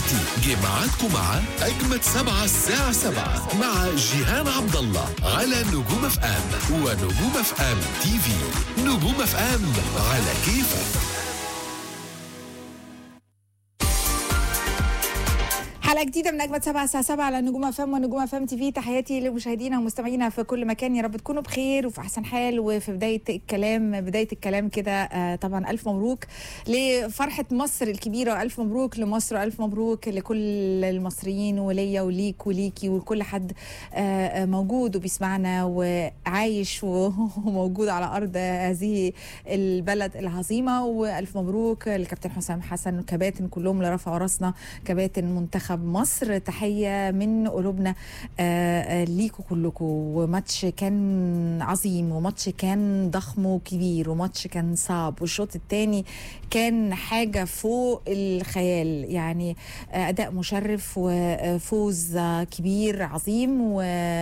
دلوقتي جه ميعادكم مع أجمد سبعة الساعة سبعة مع جيهان عبد الله على نجوم اف ام ونجوم اف ام تي في نجوم اف ام على كيفك حلقه جديده من اجمد سبعة الساعه 7 على نجوم افام ونجوم افام تي في تحياتي لمشاهدينا ومستمعينا في كل مكان يا رب تكونوا بخير وفي احسن حال وفي بدايه الكلام بدايه الكلام كده آه، طبعا الف مبروك لفرحه مصر الكبيره الف مبروك لمصر الف مبروك لكل المصريين وليا وليك وليكي ولكل حد آه، آه، موجود وبيسمعنا وعايش وموجود على ارض هذه البلد العظيمه والف مبروك لكابتن حسام حسن وكباتن كلهم اللي رفعوا راسنا كباتن منتخب مصر تحيه من قلوبنا آه، آه، ليكوا كلكم وماتش كان عظيم وماتش كان ضخم وكبير وماتش كان صعب والشوط الثاني كان حاجه فوق الخيال يعني آه، اداء مشرف وفوز آه، كبير عظيم و,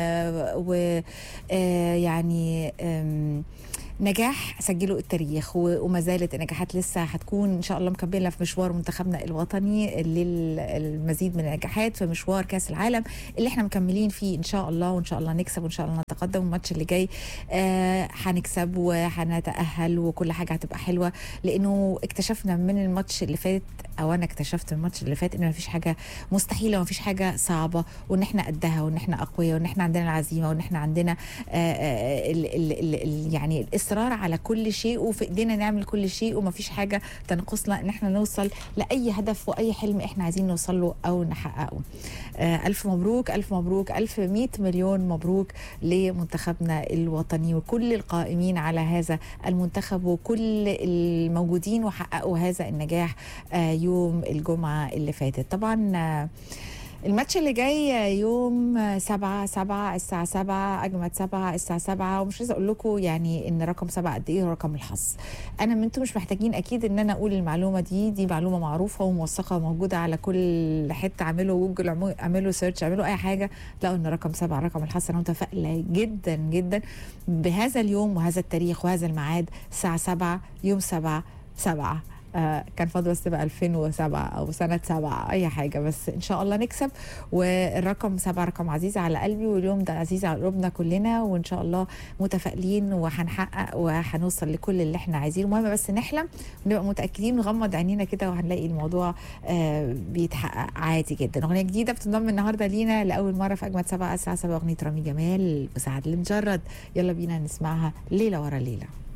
و آه، يعني آم، نجاح سجله التاريخ و- وما زالت النجاحات لسه هتكون ان شاء الله مكمله في مشوار منتخبنا الوطني للمزيد من النجاحات في مشوار كاس العالم اللي احنا مكملين فيه ان شاء الله وان شاء الله نكسب وان شاء الله نتقدم الماتش اللي جاي آه، هنكسب وهنتاهل وكل حاجه هتبقى حلوه لانه اكتشفنا من الماتش اللي فات او انا اكتشفت من الماتش اللي فات ان مفيش حاجه مستحيله ومفيش حاجه صعبه وان احنا قدها وان احنا اقوياء وان احنا عندنا العزيمه وان احنا عندنا آه، آه، ال ال ال ال يعني الاصرار على كل شيء وفي ايدينا نعمل كل شيء ومفيش حاجه تنقصنا ان احنا نوصل لاي هدف واي حلم احنا عايزين نوصل له او نحققه آه، الف مبروك الف مبروك الف مئة مليون مبروك لمنتخبنا الوطني وكل القائمين على هذا المنتخب وكل الموجودين وحققوا هذا النجاح آه، يوم الجمعه اللي فاتت طبعا آه، الماتش اللي جاي يوم سبعة سبعة الساعة سبعة أجمد سبعة الساعة سبعة ومش عايزة أقول لكم يعني إن رقم سبعة قد إيه هو رقم الحظ أنا من أنتم مش محتاجين أكيد إن أنا أقول المعلومة دي دي معلومة معروفة وموثقة وموجودة على كل حتة اعملوا جوجل اعملوا- اعملوا سيرش اعملوا أي حاجة تلاقوا إن رقم سبعة رقم الحظ أنا متفائلة جدا جدا بهذا اليوم وهذا التاريخ وهذا الميعاد الساعة سبعة يوم سبعة سبعة آه كان فاضل بس تبقى 2007 او سنه سبعة اي حاجه بس ان شاء الله نكسب والرقم سبعة رقم عزيز على قلبي واليوم ده عزيز على قلوبنا كلنا وان شاء الله متفائلين وهنحقق وهنوصل لكل اللي احنا عايزينه المهم بس نحلم ونبقى متاكدين نغمض عينينا كده وهنلاقي الموضوع آه بيتحقق عادي جدا اغنيه جديده بتنضم النهارده لينا لاول مره في اجمد سبعة الساعه 7 اغنيه رامي جمال وسعد المجرد يلا بينا نسمعها ليله ورا ليله